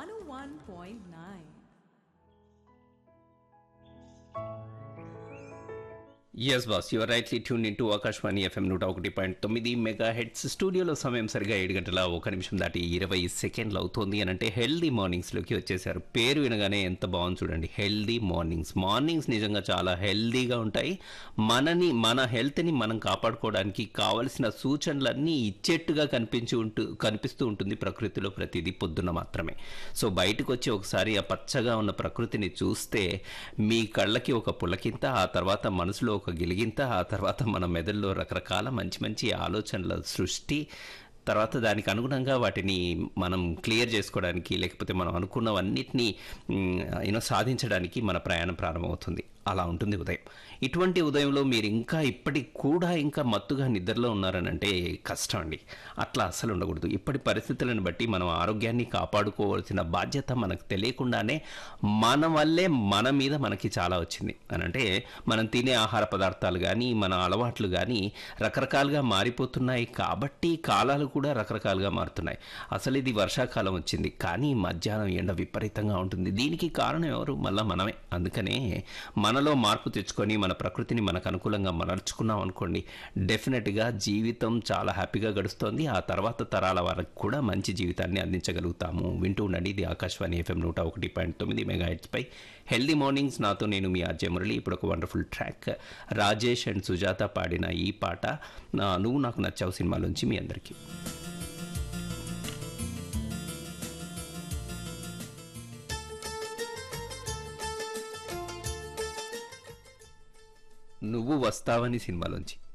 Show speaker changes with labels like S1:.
S1: 101.9.
S2: Yes boss your rightly tune in to Akashvani FM నూట ఒకటి point తొమ్మిది మెగా హెడ్స్ స్టూడియోలో సమయం సరిగా ఏడు గంటల ఒక నిమిషం దాటి ఇరవై సెకండ్లు అవుతోంది అని అంటే హెల్దీ మార్నింగ్స్లోకి వచ్చేసారు పేరు వినగానే ఎంత బాగుంది చూడండి హెల్దీ మార్నింగ్స్ మార్నింగ్స్ నిజంగా చాలా హెల్దీగా ఉంటాయి మనని మన హెల్త్ని మనం కాపాడుకోవడానికి కావలసిన సూచనలన్నీ ఇచ్చేట్టుగా కనిపించి ఉంటూ కనిపిస్తూ ఉంటుంది ప్రకృతిలో ప్రతిదీ పొద్దున్న మాత్రమే సో బయటకు వచ్చి ఒకసారి ఆ పచ్చగా ఉన్న ప్రకృతిని చూస్తే మీ కళ్ళకి ఒక పులకింత ఆ తర్వాత మనసులో ఒక గిలిగింత ఆ తర్వాత మన మెదడులో రకరకాల మంచి మంచి ఆలోచనల సృష్టి తర్వాత దానికి అనుగుణంగా వాటిని మనం క్లియర్ చేసుకోవడానికి లేకపోతే మనం అనుకున్నవన్నిటినీ యూనో సాధించడానికి మన ప్రయాణం ప్రారంభమవుతుంది అలా ఉంటుంది ఉదయం ఇటువంటి ఉదయంలో మీరు ఇంకా ఇప్పటికి కూడా ఇంకా మత్తుగా నిద్రలో ఉన్నారనంటే కష్టం అండి అట్లా అస్సలు ఉండకూడదు ఇప్పటి పరిస్థితులను బట్టి మనం ఆరోగ్యాన్ని కాపాడుకోవాల్సిన బాధ్యత మనకు తెలియకుండానే మన వల్లే మన మీద మనకి చాలా వచ్చింది అని అంటే మనం తినే ఆహార పదార్థాలు కానీ మన అలవాట్లు కానీ రకరకాలుగా మారిపోతున్నాయి కాబట్టి కాలాలు కూడా రకరకాలుగా మారుతున్నాయి అసలు ఇది వర్షాకాలం వచ్చింది కానీ మధ్యాహ్నం ఎండ విపరీతంగా ఉంటుంది దీనికి కారణం ఎవరు మళ్ళీ మనమే అందుకనే మనలో మార్పు తెచ్చుకొని మన ప్రకృతిని మనకు అనుకూలంగా మలర్చుకున్నాం అనుకోండి డెఫినెట్గా జీవితం చాలా హ్యాపీగా గడుస్తోంది ఆ తర్వాత తరాల వారికి కూడా మంచి జీవితాన్ని అందించగలుగుతాము వింటూ ఉండండి ఇది ఆకాశవాణి ఎఫ్ఎం నూట ఒకటి పాయింట్ తొమ్మిది మెగా పై హెల్దీ మార్నింగ్స్ నాతో నేను మీ అజయ్ మురళి ఇప్పుడు ఒక wonderful track Rajesh and Sujatha పాడిన ఈ పాట నా నువ్వు నాకు నచ్చావు సినిమాలోంచి మీ అందరికీ నువ్వు వస్తావని సినిమాలోంచి